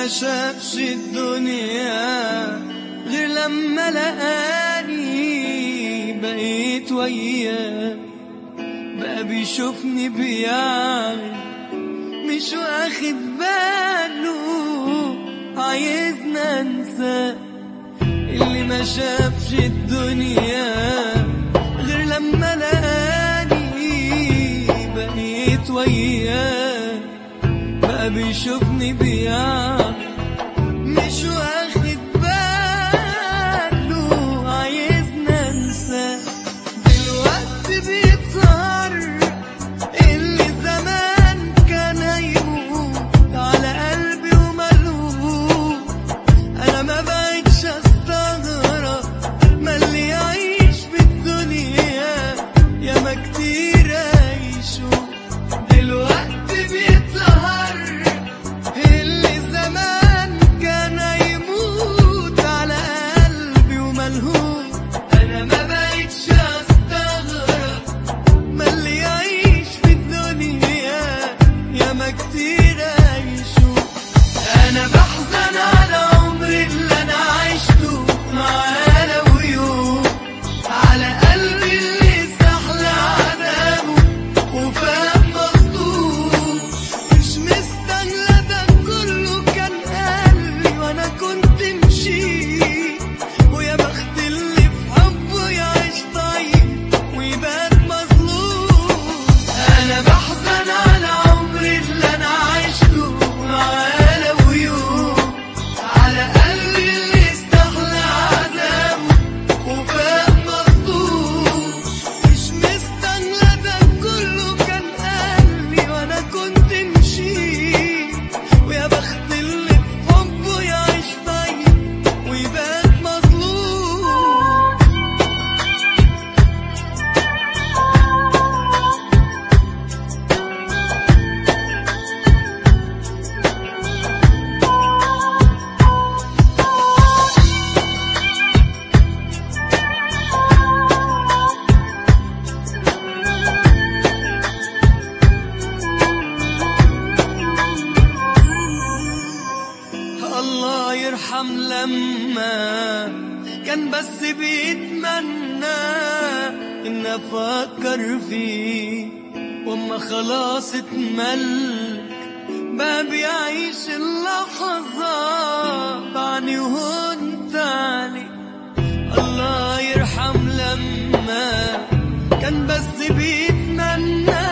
ما شافش الدنيا غير لما لقاني بقيت وياه بقى بيشوفني بيعمل مش واخد باله عايزنا انساه اللي ما شافش الدنيا غير لما لقاني بقيت وياه بقى بيشوفني بيعمل مش واخد باله عايزنا انساه دلوقتي بيظهر اللي زمان كان هيموت على قلبي وملهوف انا ما بقتش استغرب ما اللي يعيش في الدنيا يا ما كتير عيشوا دلوقتي بيظهر اللي زمان كان هيموت على قلبي وملهوف انا ما بقتش استغرب ما اللي يعيش في الدنيا يا ما كتير عيشوا انا بحزن على عمري اللي انا عشته معانا ويوم على قلبي اللي استحلى عذابه وفاق مصدوم مش مستاهله ده كله كان قلبي وانا كنت مشيت ويا بخت اللي في حبه يعيش طيب ويبات مظلوم انا بحزن على عمري اللي انا عشته معانا ويوم على قلبي اللي استحلى عذابه وفاق مصدوم مش مستاهله ده كله كان قلبي وانا كنت مشيت ويا بخت اللي في حبه يعيش طيب ويبات مظلوم الله يرحم لما كان بس بيتمنى ان افكر فيه واما خلاص اتمل بقى بيعيش اللحظة بعني وهنت عليه الله يرحم لما كان بس بيتمنى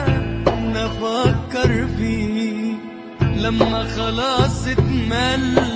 ان افكر فيه لما خلاص اتمل